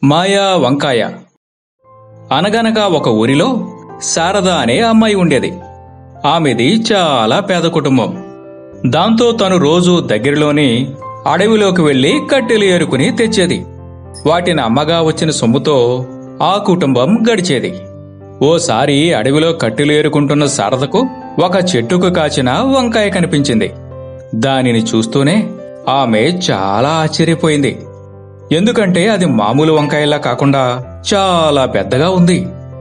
మాయా వంకాయ అనగనగా ఒక ఊరిలో శారద అనే అమ్మాయి ఉండేది ఆమెది చాలా పేద కుటుంబం దాంతో తను రోజు దగ్గరలోని అడవిలోకి వెళ్లి కట్టెలు ఏరుకుని తెచ్చేది వాటిని అమ్మగా వచ్చిన సొమ్ముతో ఆ కుటుంబం గడిచేది ఓసారి అడవిలో కట్టెలు ఏరుకుంటున్న శారదకు ఒక చెట్టుకు కాచిన వంకాయ కనిపించింది దానిని చూస్తూనే ఆమె చాలా ఆశ్చర్యపోయింది ఎందుకంటే అది మామూలు వంకాయలా కాకుండా చాలా పెద్దగా ఉంది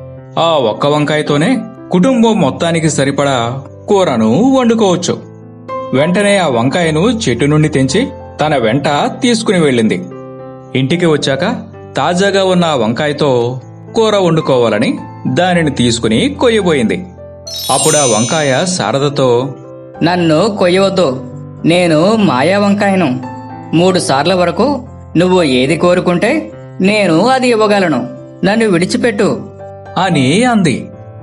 ఆ ఒక్క వంకాయతోనే కుటుంబం మొత్తానికి సరిపడా కూరను వండుకోవచ్చు వెంటనే ఆ వంకాయను చెట్టు నుండి తెంచి తన వెంట తీసుకుని వెళ్ళింది ఇంటికి వచ్చాక తాజాగా ఉన్న ఆ వంకాయతో కూర వండుకోవాలని దానిని తీసుకుని కొయ్యబోయింది అప్పుడు ఆ వంకాయ శారదతో నన్ను కొయ్యవద్దు నేను మాయా వంకాయను మూడు సార్ల వరకు నువ్వు ఏది కోరుకుంటే నేను అది ఇవ్వగలను నన్ను విడిచిపెట్టు అని అంది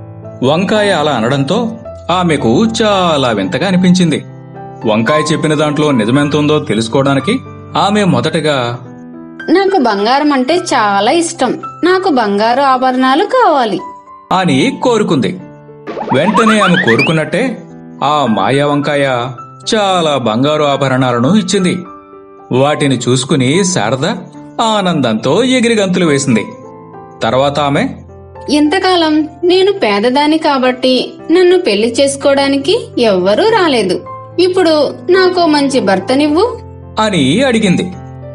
వంకాయ అలా అనడంతో ఆమెకు చాలా వింతగా అనిపించింది వంకాయ చెప్పిన దాంట్లో నిజమెంతుందో తెలుసుకోవడానికి ఆమె మొదటగా నాకు బంగారం అంటే చాలా ఇష్టం నాకు బంగారు ఆభరణాలు కావాలి అని కోరుకుంది వెంటనే ఆమె కోరుకున్నట్టే ఆ మాయా వంకాయ చాలా బంగారు ఆభరణాలను ఇచ్చింది వాటిని చూసుకుని శారద ఆనందంతో ఎగిరి గంతులు వేసింది తర్వాత ఆమె ఇంతకాలం నేను పేదదాని కాబట్టి నన్ను పెళ్లి చేసుకోవడానికి ఎవ్వరూ రాలేదు ఇప్పుడు నాకు మంచి భర్తనివ్వు అని అడిగింది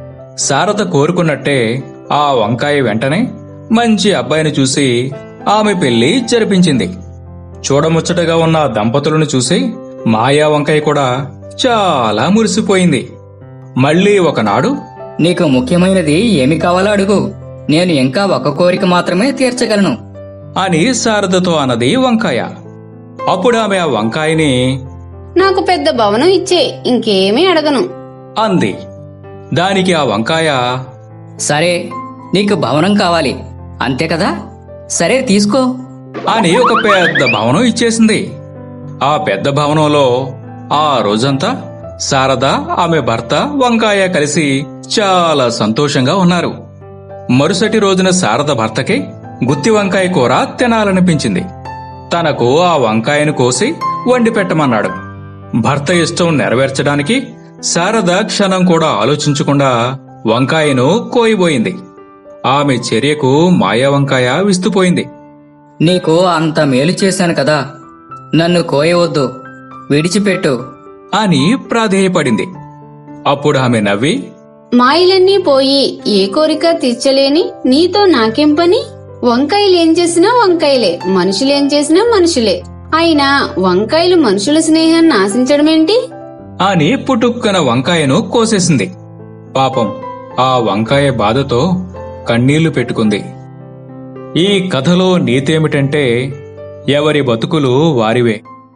శారద కోరుకున్నట్టే ఆ వంకాయ వెంటనే మంచి అబ్బాయిని చూసి ఆమె పెళ్లి జరిపించింది చూడముచ్చటగా ఉన్న ఆ దంపతులను చూసి మాయా వంకాయ కూడా చాలా మురిసిపోయింది మళ్ళీ ఒకనాడు నీకు ముఖ్యమైనది ఏమి కావాలో అడుగు నేను ఇంకా ఒక కోరిక మాత్రమే తీర్చగలను అని శారదతో అన్నది వంకాయ అప్పుడు ఆమె ఆ వంకాయని నాకు పెద్ద భవనం ఇచ్చే ఇంకేమీ అడగను అంది దానికి ఆ వంకాయ సరే నీకు భవనం కావాలి అంతే కదా సరే తీసుకో అని ఒక పెద్ద భవనం ఇచ్చేసింది ఆ పెద్ద భవనంలో ఆ రోజంతా శారద ఆమె భర్త వంకాయ కలిసి చాలా సంతోషంగా ఉన్నారు మరుసటి రోజున శారద భర్తకి గుత్తి వంకాయ కూర తినాలనిపించింది తనకు ఆ వంకాయను కోసి వండి పెట్టమన్నాడు భర్త ఇష్టం నెరవేర్చడానికి శారద క్షణం కూడా ఆలోచించకుండా వంకాయను కోయిబోయింది ఆమె చర్యకు మాయా వంకాయ విస్తుపోయింది నీకు అంత మేలు చేశాను కదా నన్ను కోయవద్దు విడిచిపెట్టు అని ప్రాధేయపడింది అప్పుడు ఆమె నవ్వి మాయలన్నీ పోయి ఏ కోరిక తీర్చలేని నీతో నాకేం పని వంకాయలేం చేసినా వంకాయలే మనుషులేం చేసినా మనుషులే అయినా వంకాయలు మనుషుల స్నేహాన్ని ఆశించడమేంటి అని పుట్టుక్కన వంకాయను కోసేసింది పాపం ఆ వంకాయ బాధతో కన్నీళ్లు పెట్టుకుంది ఈ కథలో నీతేమిటంటే ఎవరి బతుకులు వారివే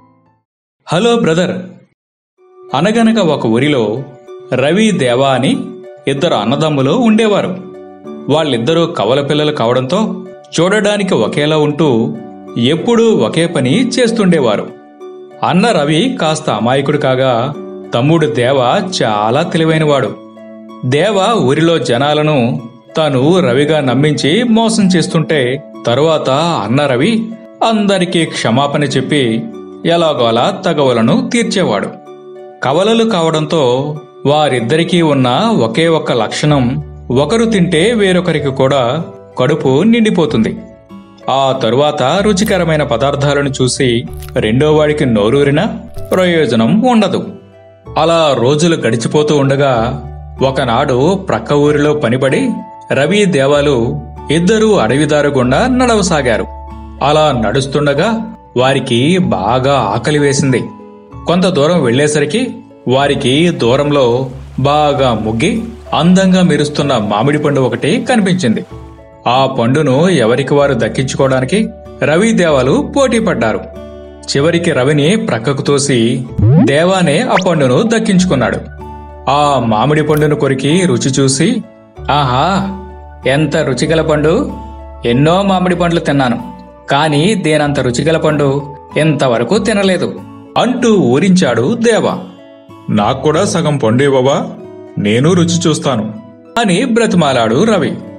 హలో బ్రదర్ అనగనగా ఒక ఊరిలో రవి దేవా అని ఇద్దరు అన్నదమ్ములు ఉండేవారు వాళ్ళిద్దరూ కవల పిల్లలు కావడంతో చూడడానికి ఒకేలా ఉంటూ ఎప్పుడూ ఒకే పని చేస్తుండేవారు అన్న రవి కాస్త అమాయకుడు కాగా తమ్ముడు దేవ చాలా తెలివైనవాడు దేవ ఊరిలో జనాలను తాను రవిగా నమ్మించి మోసం చేస్తుంటే తరువాత అన్న రవి అందరికీ క్షమాపణ చెప్పి ఎలాగోలా తగవలను తీర్చేవాడు కవలలు కావడంతో వారిద్దరికీ ఉన్న ఒకే ఒక్క లక్షణం ఒకరు తింటే వేరొకరికి కూడా కడుపు నిండిపోతుంది ఆ తరువాత రుచికరమైన పదార్థాలను చూసి రెండో వాడికి నోరూరినా ప్రయోజనం ఉండదు అలా రోజులు గడిచిపోతూ ఉండగా ఒకనాడు ప్రక్క ఊరిలో పనిపడి రవి దేవాలు ఇద్దరూ అడవిదారు గుండా నడవసాగారు అలా నడుస్తుండగా వారికి బాగా ఆకలి వేసింది కొంత దూరం వెళ్లేసరికి వారికి దూరంలో బాగా ముగ్గి అందంగా మెరుస్తున్న మామిడి పండు ఒకటి కనిపించింది ఆ పండును ఎవరికి వారు దక్కించుకోవడానికి రవి దేవాలు పోటీ పడ్డారు చివరికి రవిని ప్రక్కకు తోసి దేవానే ఆ పండును దక్కించుకున్నాడు ఆ మామిడి పండును కొరికి రుచి చూసి ఆహా ఎంత రుచిగల పండు ఎన్నో మామిడి పండ్లు తిన్నాను కాని దేనంత రుచిగల పండు ఇంతవరకు తినలేదు అంటూ ఊరించాడు దేవా నాకు కూడా సగం పండు ఇవ్వవా నేను రుచి చూస్తాను అని బ్రతిమాలాడు రవి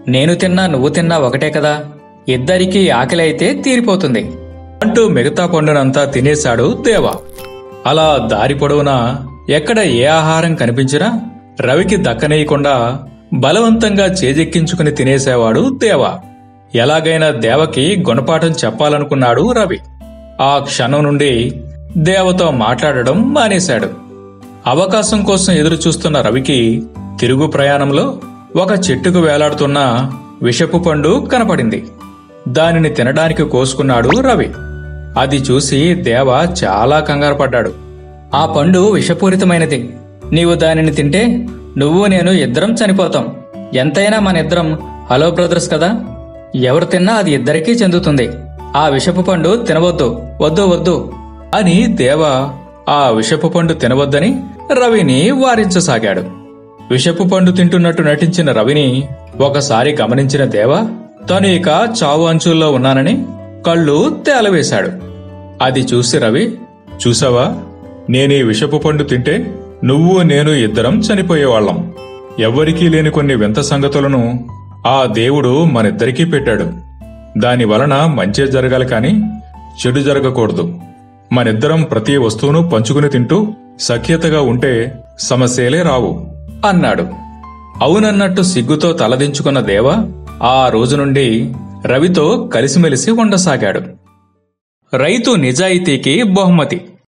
నేను తిన్నా నువ్వు తిన్నా ఒకటే కదా ఇద్దరికీ ఆకలి అయితే తీరిపోతుంది అంటూ మిగతా పండునంతా తినేశాడు దేవ అలా దారి పొడవునా ఎక్కడ ఏ ఆహారం కనిపించినా రవికి దక్కనేయకుండా బలవంతంగా చేజెక్కించుకుని తినేసేవాడు దేవ ఎలాగైనా దేవకి గుణపాఠం చెప్పాలనుకున్నాడు రవి ఆ క్షణం నుండి దేవతో మాట్లాడడం మానేశాడు అవకాశం కోసం ఎదురు చూస్తున్న రవికి తిరుగు ప్రయాణంలో ఒక చెట్టుకు వేలాడుతున్న విషపు పండు కనపడింది దానిని తినడానికి కోసుకున్నాడు రవి అది చూసి దేవ చాలా కంగారు పడ్డాడు ఆ పండు విషపూరితమైనది నీవు దానిని తింటే నువ్వు నేను ఇద్దరం చనిపోతాం ఎంతైనా మన ఇద్దరం హలో బ్రదర్స్ కదా ఎవరు తిన్నా అది ఇద్దరికీ చెందుతుంది ఆ విషపు పండు తినవద్దు వద్దు వద్దు అని దేవ ఆ విషపు పండు తినవద్దని రవిని వారించసాగాడు విషపు పండు తింటున్నట్టు నటించిన రవిని ఒకసారి గమనించిన దేవ తను ఇక చావు అంచుల్లో ఉన్నానని కళ్ళు తేలవేశాడు అది చూసి రవి చూసావా నేనీ విషపు పండు తింటే నువ్వు నేను ఇద్దరం చనిపోయేవాళ్లం ఎవ్వరికీ లేని కొన్ని వింత సంగతులను ఆ దేవుడు మనిద్దరికీ పెట్టాడు దాని వలన మంచే జరగాలి కాని చెడు జరగకూడదు మనిద్దరం ప్రతి వస్తువును పంచుకుని తింటూ సఖ్యతగా ఉంటే సమస్యలే రావు అన్నాడు అవునన్నట్టు సిగ్గుతో తలదించుకున్న దేవ ఆ రోజు నుండి రవితో కలిసిమెలిసి ఉండసాగాడు రైతు నిజాయితీకి బహుమతి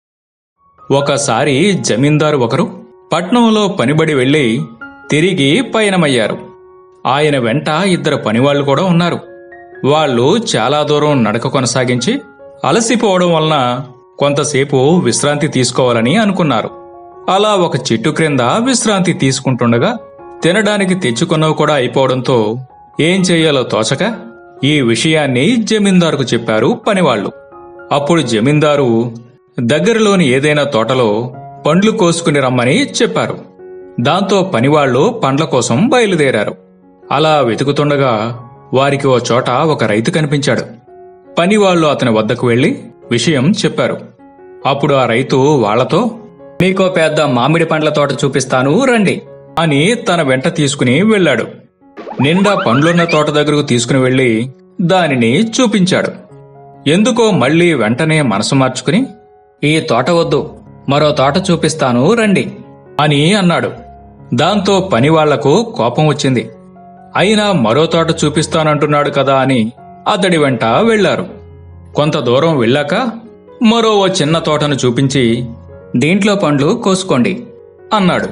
ఒకసారి జమీందారు ఒకరు పట్నంలో పనిబడి వెళ్లి తిరిగి పయనమయ్యారు ఆయన వెంట ఇద్దరు పనివాళ్లు కూడా ఉన్నారు వాళ్ళు చాలా దూరం నడక కొనసాగించి అలసిపోవడం వలన కొంతసేపు విశ్రాంతి తీసుకోవాలని అనుకున్నారు అలా ఒక చెట్టు క్రింద విశ్రాంతి తీసుకుంటుండగా తినడానికి తెచ్చుకున్నవి కూడా అయిపోవడంతో ఏం చెయ్యాలో తోచక ఈ విషయాన్ని జమీందారుకు చెప్పారు పనివాళ్లు అప్పుడు జమీందారు దగ్గరలోని ఏదైనా తోటలో పండ్లు కోసుకుని రమ్మని చెప్పారు దాంతో పనివాళ్లు పండ్ల కోసం బయలుదేరారు అలా వెతుకుతుండగా వారికి ఓ చోట ఒక రైతు కనిపించాడు పనివాళ్లు అతని వద్దకు వెళ్లి విషయం చెప్పారు అప్పుడు ఆ రైతు వాళ్లతో మీకో పెద్ద మామిడి పండ్ల తోట చూపిస్తాను రండి అని తన వెంట తీసుకుని వెళ్ళాడు నిండా పండ్లున్న తోట దగ్గరకు తీసుకుని వెళ్లి దానిని చూపించాడు ఎందుకో మళ్ళీ వెంటనే మనసు మార్చుకుని ఈ తోట వద్దు మరో తోట చూపిస్తాను రండి అని అన్నాడు దాంతో పనివాళ్లకు కోపం వచ్చింది అయినా మరో తోట చూపిస్తానంటున్నాడు కదా అని అతడి వెంట వెళ్లారు కొంత దూరం వెళ్ళాక మరో ఓ చిన్న తోటను చూపించి దీంట్లో పండ్లు కోసుకోండి అన్నాడు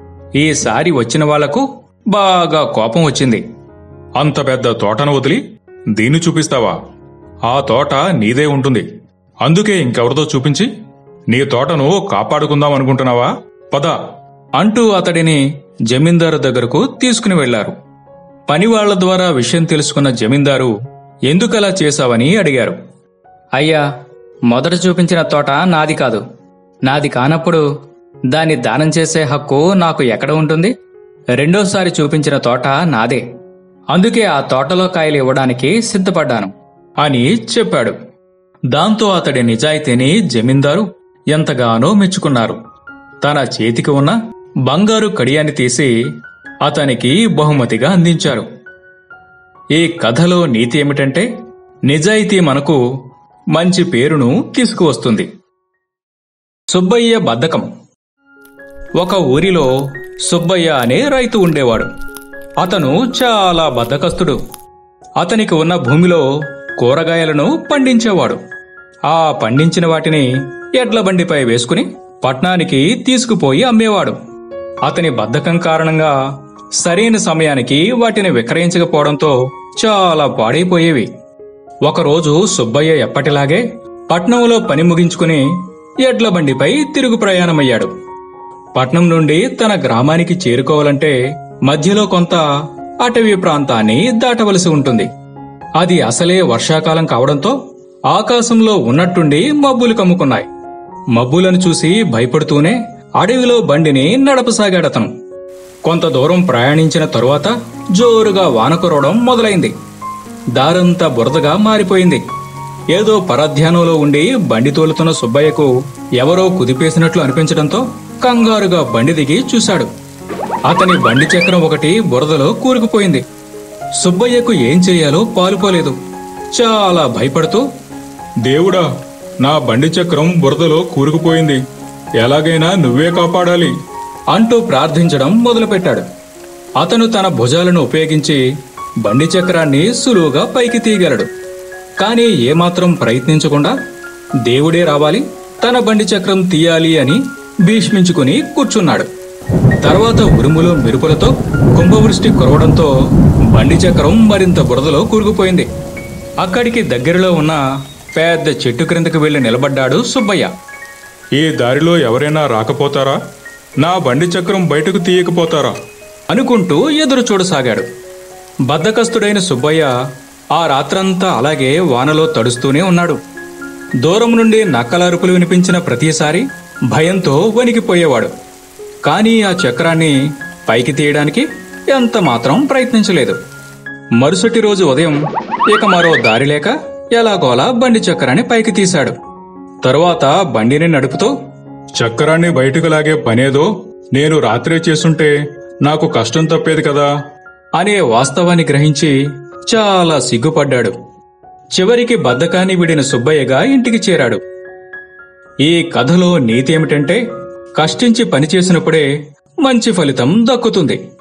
ఈసారి వచ్చిన వాళ్లకు బాగా కోపం వచ్చింది అంత పెద్ద తోటను వదిలి దీన్ని చూపిస్తావా ఆ తోట నీదే ఉంటుంది అందుకే ఇంకెవరితో చూపించి నీ తోటను కాపాడుకుందాం అనుకుంటున్నావా పద అంటూ అతడిని జమీందారు దగ్గరకు తీసుకుని వెళ్లారు పనివాళ్ల ద్వారా విషయం తెలుసుకున్న జమీందారు ఎందుకలా చేశావని అడిగారు అయ్యా మొదట చూపించిన తోట నాది కాదు నాది కానప్పుడు దాన్ని దానం చేసే హక్కు నాకు ఎక్కడ ఉంటుంది రెండోసారి చూపించిన తోట నాదే అందుకే ఆ తోటలో కాయలు ఇవ్వడానికి సిద్ధపడ్డాను అని చెప్పాడు దాంతో అతడి నిజాయితీని జమీందారు ఎంతగానో మెచ్చుకున్నారు తన చేతికి ఉన్న బంగారు కడియాన్ని తీసి అతనికి బహుమతిగా అందించారు ఈ కథలో నీతి ఏమిటంటే నిజాయితీ మనకు మంచి పేరును తీసుకువస్తుంది సుబ్బయ్య బద్ధకం ఒక ఊరిలో సుబ్బయ్య అనే రైతు ఉండేవాడు అతను చాలా బద్ధకస్తుడు అతనికి ఉన్న భూమిలో కూరగాయలను పండించేవాడు ఆ పండించిన వాటిని ఎడ్ల బండిపై వేసుకుని పట్నానికి తీసుకుపోయి అమ్మేవాడు అతని బద్ధకం కారణంగా సరైన సమయానికి వాటిని విక్రయించకపోవడంతో చాలా పాడైపోయేవి ఒకరోజు సుబ్బయ్య ఎప్పటిలాగే పట్నంలో పని ముగించుకుని ఎడ్ల బండిపై తిరుగు ప్రయాణమయ్యాడు పట్నం నుండి తన గ్రామానికి చేరుకోవాలంటే మధ్యలో కొంత అటవీ ప్రాంతాన్ని దాటవలసి ఉంటుంది అది అసలే వర్షాకాలం కావడంతో ఆకాశంలో ఉన్నట్టుండి మబ్బులు కమ్ముకున్నాయి మబ్బులను చూసి భయపడుతూనే అడవిలో బండిని నడపసాగాడతను కొంత దూరం ప్రయాణించిన తరువాత జోరుగా వాన కురవడం మొదలైంది దారంతా బురదగా మారిపోయింది ఏదో పరధ్యానంలో ఉండి బండి తోలుతున్న సుబ్బయ్యకు ఎవరో కుదిపేసినట్లు అనిపించడంతో కంగారుగా బండి దిగి చూశాడు అతని బండి చక్రం ఒకటి బురదలో కూరుకుపోయింది సుబ్బయ్యకు ఏం చేయాలో పాలుపోలేదు చాలా భయపడుతూ దేవుడా నా బండి చక్రం బురదలో కూరుకుపోయింది ఎలాగైనా నువ్వే కాపాడాలి అంటూ ప్రార్థించడం మొదలుపెట్టాడు అతను తన భుజాలను ఉపయోగించి బండి చక్రాన్ని సులువుగా పైకి తీయగలడు కానీ ఏమాత్రం ప్రయత్నించకుండా దేవుడే రావాలి తన బండి చక్రం తీయాలి అని భీష్మించుకుని కూర్చున్నాడు తర్వాత ఉరుములు మెరుపులతో కుంభవృష్టి కురవడంతో బండి చక్రం మరింత బురదలో కూరుకుపోయింది అక్కడికి దగ్గరలో ఉన్న పెద్ద చెట్టు క్రిందకు వెళ్లి నిలబడ్డాడు సుబ్బయ్య ఈ దారిలో ఎవరైనా రాకపోతారా నా బండి చక్రం బయటకు తీయకపోతారా అనుకుంటూ ఎదురు చూడసాగాడు బద్ధకస్తుడైన సుబ్బయ్య ఆ రాత్రంతా అలాగే వానలో తడుస్తూనే ఉన్నాడు దూరం నుండి నక్కలరుపులు వినిపించిన ప్రతిసారి భయంతో వణికిపోయేవాడు కానీ ఆ చక్రాన్ని పైకి తీయడానికి ఎంత మాత్రం ప్రయత్నించలేదు మరుసటి రోజు ఉదయం ఇక మరో దారి లేక ఎలాగోలా బండి చక్రాన్ని పైకి తీశాడు తరువాత బండిని నడుపుతూ చక్రాన్ని బయటకు లాగే పనేదో నేను రాత్రే చేసుంటే నాకు కష్టం తప్పేది కదా అనే వాస్తవాన్ని గ్రహించి చాలా సిగ్గుపడ్డాడు చివరికి బద్ధకాన్ని విడిన సుబ్బయ్యగా ఇంటికి చేరాడు ఈ కథలో నీతి ఏమిటంటే కష్టించి పనిచేసినప్పుడే మంచి ఫలితం దక్కుతుంది